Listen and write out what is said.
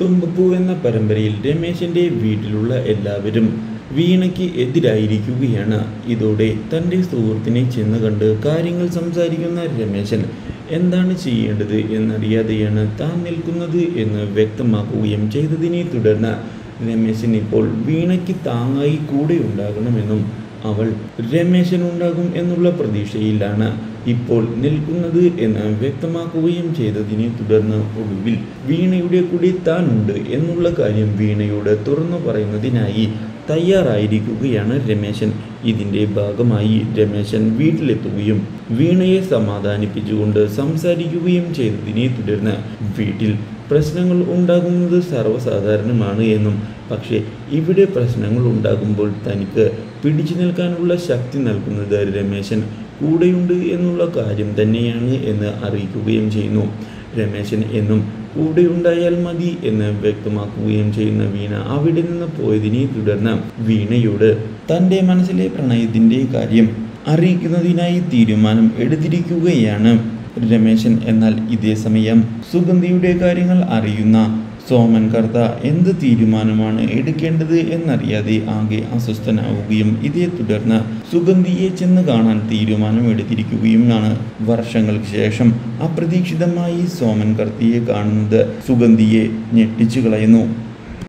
തുമ്പപ്പൂ എന്ന പരമ്പരയിൽ രമേശന്റെ വീട്ടിലുള്ള എല്ലാവരും വീണയ്ക്ക് എതിരായിരിക്കുകയാണ് ഇതോടെ തൻ്റെ സുഹൃത്തിനെ ചെന്ന് കണ്ട് കാര്യങ്ങൾ സംസാരിക്കുന്ന രമേശൻ എന്താണ് ചെയ്യേണ്ടത് എന്നറിയാതെയാണ് താൻ നിൽക്കുന്നത് എന്ന് വ്യക്തമാക്കുകയും ചെയ്തതിനെ തുടർന്ന് രമേശൻ ഇപ്പോൾ വീണയ്ക്ക് താങ്ങായി കൂടെ ഉണ്ടാകണമെന്നും അവൾ രമേശൻ ഉണ്ടാകും എന്നുള്ള പ്രതീക്ഷയിലാണ് ഇപ്പോൾ നിൽക്കുന്നത് എന്ന് വ്യക്തമാക്കുകയും ചെയ്തതിനെ തുടർന്ന് ഒടുവിൽ വീണയുടെ കൂടി താനുണ്ട് എന്നുള്ള കാര്യം വീണയോട് തുറന്നു പറയുന്നതിനായി തയ്യാറായിരിക്കുകയാണ് രമേശൻ ഇതിൻ്റെ ഭാഗമായി രമേശൻ വീട്ടിലെത്തുകയും വീണയെ സമാധാനിപ്പിച്ചുകൊണ്ട് സംസാരിക്കുകയും ചെയ്തതിനെ തുടർന്ന് വീട്ടിൽ പ്രശ്നങ്ങൾ ഉണ്ടാകുന്നത് സർവ്വസാധാരണമാണ് എന്നും പക്ഷേ ഇവിടെ പ്രശ്നങ്ങൾ ഉണ്ടാകുമ്പോൾ തനിക്ക് പിടിച്ചു നിൽക്കാനുള്ള ശക്തി നൽകുന്നത് രമേശൻ കൂടെയുണ്ട് എന്നുള്ള കാര്യം തന്നെയാണ് എന്ന് അറിയിക്കുകയും ചെയ്യുന്നു രമേശൻ എന്നും കൂടെ ഉണ്ടായാൽ മതി എന്ന് വ്യക്തമാക്കുകയും ചെയ്യുന്ന വീണ അവിടെ നിന്ന് പോയതിനെ തുടർന്ന് വീണയോട് തൻ്റെ മനസ്സിലെ പ്രണയത്തിൻ്റെ കാര്യം അറിയിക്കുന്നതിനായി തീരുമാനം എടുത്തിരിക്കുകയാണ് രമേശൻ എന്നാൽ ഇതേ സമയം സുഗന്ധിയുടെ കാര്യങ്ങൾ അറിയുന്ന സോമൻ കർത്ത എന്ത് തീരുമാനമാണ് എടുക്കേണ്ടത് എന്നറിയാതെ ആകെ അസ്വസ്ഥനാവുകയും ഇതേ തുടർന്ന് സുഗന്ധിയെ ചെന്ന് കാണാൻ തീരുമാനം എടുത്തിരിക്കുകയുമാണ് വർഷങ്ങൾക്ക് ശേഷം അപ്രതീക്ഷിതമായി സോമൻ കർത്തിയെ കാണുന്നത് സുഗന്ധിയെ ഞെട്ടിച്ചു കളയുന്നു